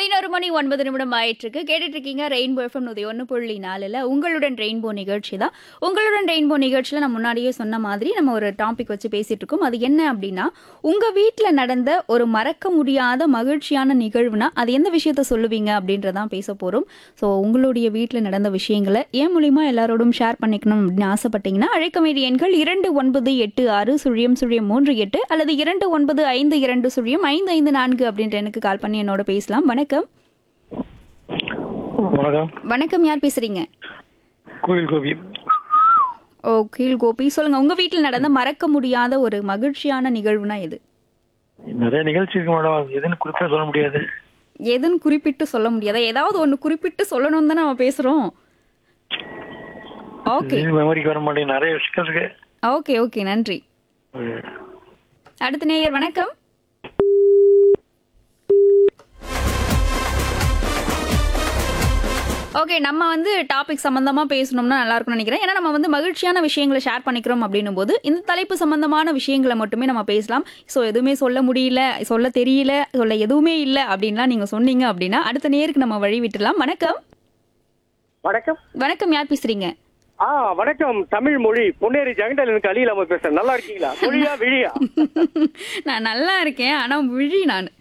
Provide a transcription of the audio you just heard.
பதினோரு மணி ஒன்பது நிமிடம் ஆயிட்டு இருக்கு கேட்டுட்டு இருக்கீங்க ரெயின்போ எஃப்எம் நூத்தி ஒன்று புள்ளி நாலுல உங்களுடன் ரெயின்போ நிகழ்ச்சி தான் உங்களுடன் ரெயின்போ நிகழ்ச்சியில் நான் முன்னாடியே சொன்ன மாதிரி நம்ம ஒரு டாபிக் வச்சு பேசிட்டு இருக்கோம் அது என்ன அப்படின்னா உங்க வீட்டில் நடந்த ஒரு மறக்க முடியாத மகிழ்ச்சியான நிகழ்வுனா அது எந்த விஷயத்த சொல்லுவீங்க அப்படின்றதான் பேச போறோம் ஸோ உங்களுடைய வீட்டில் நடந்த விஷயங்களை ஏன் மூலியமா எல்லாரோடும் ஷேர் பண்ணிக்கணும் அப்படின்னு ஆசைப்பட்டீங்கன்னா அழைக்க வேண்டிய எண்கள் இரண்டு ஒன்பது எட்டு ஆறு சுழியம் சுழியம் மூன்று எட்டு அல்லது இரண்டு ஒன்பது ஐந்து இரண்டு சுழியம் ஐந்து ஐந்து நான்கு அப்படின்ற எனக்கு கால் பண்ணி என்னோட பேசலாம் வணக்கம் வணக்கம் வணக்கம் யார் பேசுறீங்க கோவில் கோபி ஓ கீழ் கோபி சொல்லுங்க உங்க வீட்டில் நடந்த மறக்க முடியாத ஒரு மகிழ்ச்சியான நிகழ்வுனா எது நிறைய நிகழ்ச்சி இருக்கு மேடம் அது எதுன்னு குறிப்பா சொல்ல முடியாது எதுன்னு குறிப்பிட்டு சொல்ல முடியாதா ஏதாவது ஒன்று குறிப்பிட்டு சொல்லணும் தானே நம்ம பேசுறோம் ஓகே மெமரிக்கு வர மாட்டேங்குது நிறைய விஷயம் இருக்கு ஓகே ஓகே நன்றி ம். அடுத்த நேயர் வணக்கம் ஓகே நம்ம வந்து டாபிக் சம்பந்தமா பேசணும்னா நல்லா இருக்கும்னு நினைக்கிறேன் ஏன்னா நம்ம வந்து மகிழ்ச்சியான விஷயங்களை ஷேர் பண்ணிக்கிறோம் அப்படின்னும் போது இந்த தலைப்பு சம்பந்தமான விஷயங்களை மட்டுமே நம்ம பேசலாம் ஸோ எதுவுமே சொல்ல முடியல சொல்ல தெரியல சொல்ல எதுவுமே இல்லை அப்படின்லாம் நீங்க சொன்னீங்க அப்படின்னா அடுத்த நேருக்கு நம்ம வழி விட்டுலாம் வணக்கம் வணக்கம் வணக்கம் யார் பேசுறீங்க ஆ வணக்கம் தமிழ் மொழி பொன்னேரி ஜெகண்டல் எனக்கு அலியில் பேசுறேன் நல்லா இருக்கீங்களா மொழியா விழியா நான் நல்லா இருக்கேன் ஆனா விழி நான்